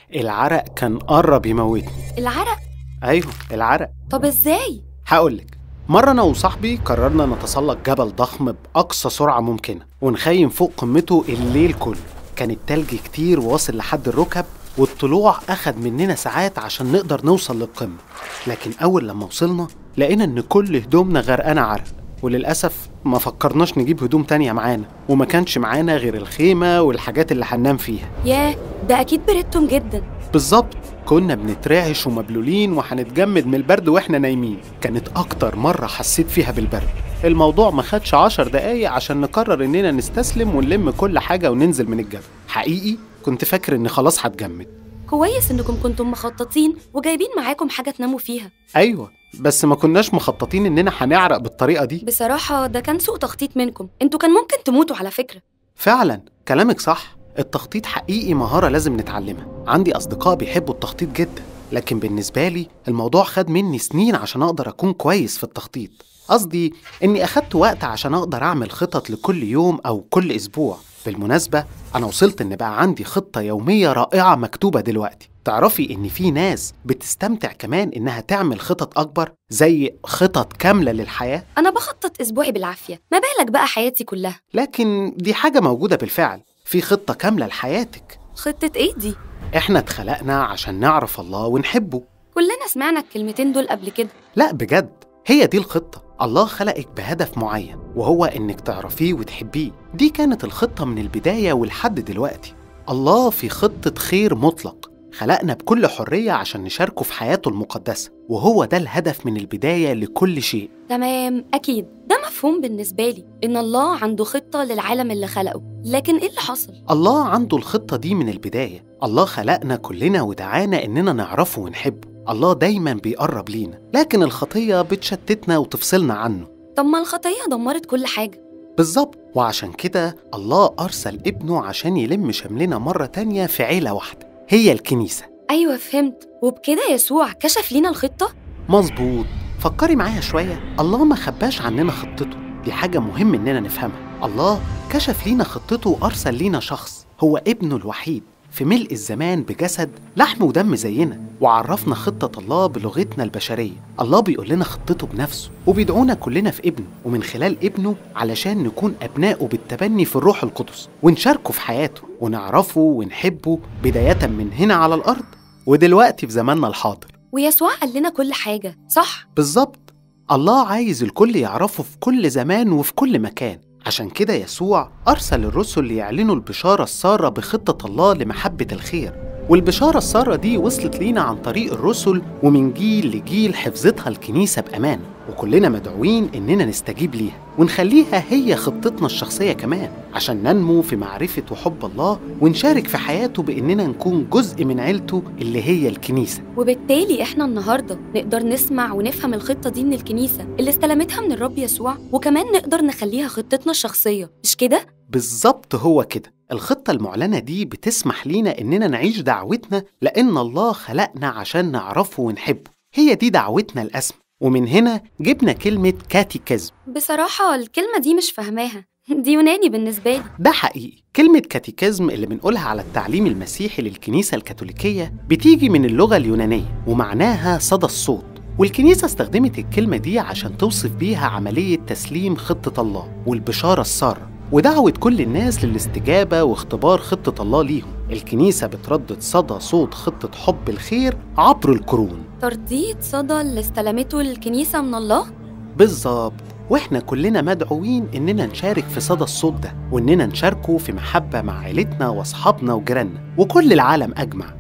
العرق كان قرب يموتني العرق أيوه العرق طب ازاي هقولك مرة أنا وصاحبي قررنا نتسلق جبل ضخم بأقصى سرعة ممكنة ونخيم فوق قمته الليل كله كان التلج كتير واصل لحد الركب والطلوع أخد مننا ساعات عشان نقدر نوصل للقمة لكن أول لما وصلنا لقينا إن كل هدومنا غرقانة عرق وللأسف ما فكرناش نجيب هدوم تانية معانا وما كانش معانا غير الخيمة والحاجات اللي هننام فيها ياه ده اكيد بردتم جدا بالظبط كنا بنترعش ومبلولين وهنتجمد من البرد واحنا نايمين كانت اكتر مرة حسيت فيها بالبرد الموضوع ما خدش عشر دقايق عشان نقرر اننا نستسلم ونلم كل حاجة وننزل من الجبل حقيقي كنت فاكر اني خلاص هتجمد كويس انكم كنتم مخططين وجايبين معاكم حاجه تناموا فيها ايوه بس ما كناش مخططين اننا هنعرق بالطريقة دي بصراحه ده كان سوء تخطيط منكم انتوا كان ممكن تموتوا على فكره فعلا كلامك صح التخطيط حقيقي مهارة لازم نتعلمها عندي أصدقاء بيحبوا التخطيط جدا لكن بالنسبة لي الموضوع خد مني سنين عشان أقدر أكون كويس في التخطيط قصدي إني أخدت وقت عشان أقدر أعمل خطط لكل يوم أو كل أسبوع بالمناسبة أنا وصلت إن بقى عندي خطة يومية رائعة مكتوبة دلوقتي تعرفي إن في ناس بتستمتع كمان إنها تعمل خطط أكبر زي خطط كاملة للحياة انا بخطط اسبوعي بالعافيه ما بالك بقى حياتي كلها لكن دي حاجة موجودة بالفعل في خطة كاملة لحياتك خطه ايه دي احنا اتخلقنا عشان نعرف الله ونحبه كلنا سمعنا الكلمتين دول قبل كده لا بجد هي دي الخطة الله خلقك بهدف معين وهو انك تعرفيه وتحبيه دي كانت الخطة من البداية ولحد دلوقتي الله في خطة خير مطلق خلقنا بكل حرية عشان نشاركه في حياته المقدسة وهو ده الهدف من البداية لكل شيء تمام اكيد ده مفهوم بالنسبه لي ان الله عنده خطه للعالم اللي خلقه لكن ايه اللي حصل الله عنده الخطة دي من البداية الله خلقنا كلنا ودعانا إننا نعرفه ونحبه الله دايما بيقرب لينا لكن الخطية بتشتتنا وتفصلنا عنه طب ما الخطيه دمرت كل حاجه بالظبط وعشان كده الله أرسل ابنه عشان يلم شملنا مرة تانية في عيلة واحدة هي الكنيسة ايوه فهمت وبكده يسوع كشف لينا الخطه مظبوط فكري معايا شوية الله ما خباش عننا خطته دي حاجة مهم إننا نفهمها الله كشف لينا خطته وأرسل لينا شخص هو ابنه الوحيد في ملء الزمان بجسد لحم ودم زينا وعرفنا خطة الله بلغتنا البشرية الله بيقول لنا خطته بنفسه وبيدعونا كلنا في ابنه ومن خلال ابنه علشان نكون أبنائه بالتبني في الروح القدس ونشاركه في حياته ونعرفه ونحبه بداية من هنا على الأرض ودلوقتي في زماننا الحاضر ويسوع قال لنا كل حاجه صح بالظبط الله عايز الكل يعرفه في كل زمان وفي كل مكان عشان كده يسوع أرسل الرسل ليعلنوا البشارة السارة بخطة الله لمحبة الخير والبشارة السارة دي وصلت لينا عن طريق الرسل ومن جيل لجيل حفظتها الكنيسة بأمان وكلنا مدعوين إننا نستجيب ليها ونخليها هي خطتنا الشخصية كمان عشان ننمو في معرفة وحب الله ونشارك في حياته بإننا نكون جزء من عيلته اللي هي الكنيسة وبالتالي احنا النهارده نقدر نسمع ونفهم الخطه دي من الكنيسه اللي استلمتها من الرب يسوع وكمان نقدر نخليها خطتنا الشخصيه مش كده بالظبط هو كده الخطة المعلنة دي بتسمح لينا إننا نعيش دعوتنا لأن الله خلقنا عشان نعرفه ونحبه هي دي دعوتنا الأسمى ومن هنا جبنا كلمة كاتيكيزم بصراحه الكلمه دي مش فاهماها دي يوناني بالنسبه لي ده حقيقي كلمة كاتيكيزم اللي بنقولها على التعليم المسيحي للكنيسة الكاثوليكية بتيجي من اللغة اليونانية ومعناها صدى الصوت والكنيسة استخدمت الكلمة دي عشان توصف بيها عملية تسليم خطة الله والبشارة السارة ودعوة كل الناس للاستجابة واختبار خطة الله ليهم الكنيسة بتردد صدى صوت خطة حب الخير عبر القرون ترديد صدى اللي استلمته الكنيسه من الله بالظبط واحنا كلنا مدعوين اننا نشارك في صدى الصوت ده واننا نشاركه في محبة مع عيلتنا واصحابنا وجيراننا وكل العالم اجمع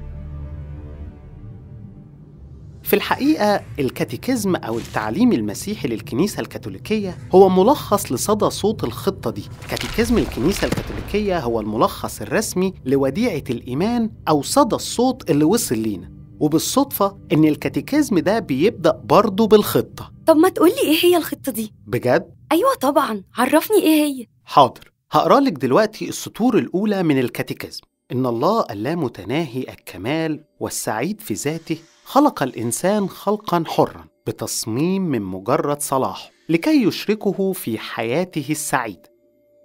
في الحقيقة الكاتيكيزم أو التعليم المسيحي للكنيسة الكاثوليكية هو ملخص لصدى صوت الخطة دي كاتيكيزم الكنيسة الكاثوليكية هو الملخص الرسمي لوديعة الإيمان أو صدى الصوت اللي وصل لينا وبالصدفة إن الكاتيكيزم ده بيبدأ برضه بالخطة طب ما تقولي ايه هي الخطه دي بجد؟ ايوه طبعا عرفني ايه هي حاضر هقرا لك دلوقتي السطور الأولى من الكاتيكيزم إن الله اللامتناهي الكمال والسعيد في ذاته خلق الإنسان خلقا حرا بتصميم من مجرد صلاحه لكي يشركه في حياته السعيدة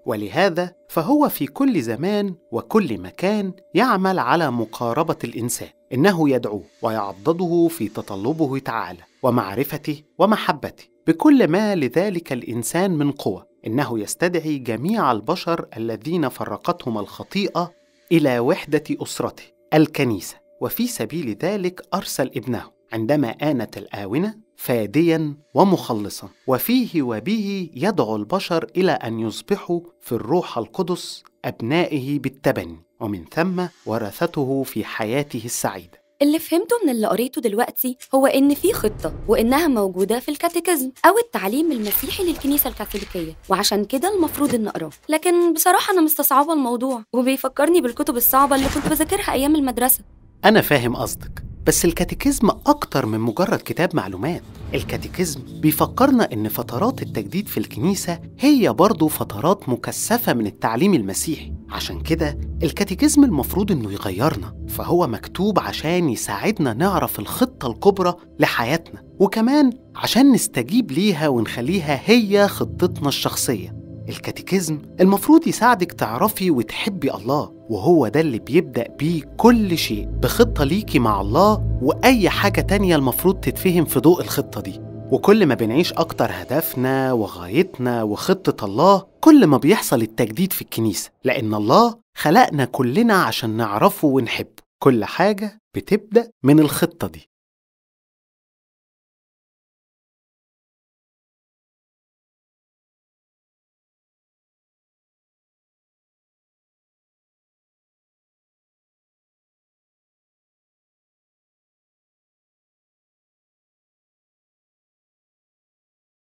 ولهذا فهو في كل زمان وكل مكان يعمل على مقاربة الإنسان إنه يدعوه ويعضده في تطلبه تعالى ومعرفته ومحبته بكل ما لذلك الإنسان من قوة إنه يستدعي جميع البشر الذين فرقتهم الخطيئة إلى وحدة أسرته الكنيسة وفي سبيل ذلك أرسل ابنه عندما آنت الآونة فاديا ومخلصا وفيه وبه يدعو البشر إلى أن يصبحوا في الروح القدس أبنائه بالتبني ومن ثم ورثته في حياته السعيدة اللي فهمته من اللي قريته دلوقتي هو إن في خطة وإنها موجودة في الكاتيكيزم أو التعليم المسيحي للكنيسة الكاثوليكية وعشان كده المفروض إن أقراه لكن بصراحة أنا مستصعبة الموضوع وبيفكرني بالكتب الصعبة اللي كنت بذاكرها أيام المدرسة أنا فاهم قصدك بس الكاتيكيزم أكتر من مجرد كتاب معلومات الكاتيكيزم بيفكرنا إن فترات التجديد في الكنيسة هي برضه فترات مكثفة من التعليم المسيحي عشان كده الكاتيكيزم المفروض إنه يغيرنا فهو مكتوب عشان يساعدنا نعرف الخطة الكبرى لحياتنا وكمان عشان نستجيب ليها ونخليها هي خطتنا الشخصية الكاتيكيزم المفروض يساعدك تعرفي وتحبي الله وهو ده اللي بيبدأ بيه كل شيء بخطة ليكي مع الله وأي حاجة تانية المفروض تتفهم في ضوء الخطة دي وكل ما بنعيش أكتر هدفنا وغايتنا وخطة الله كل ما بيحصل التجديد في الكنيسة لأن الله خلقنا كلنا عشان نعرفه ونحبه كل حاجة بتبدأ من الخطة دي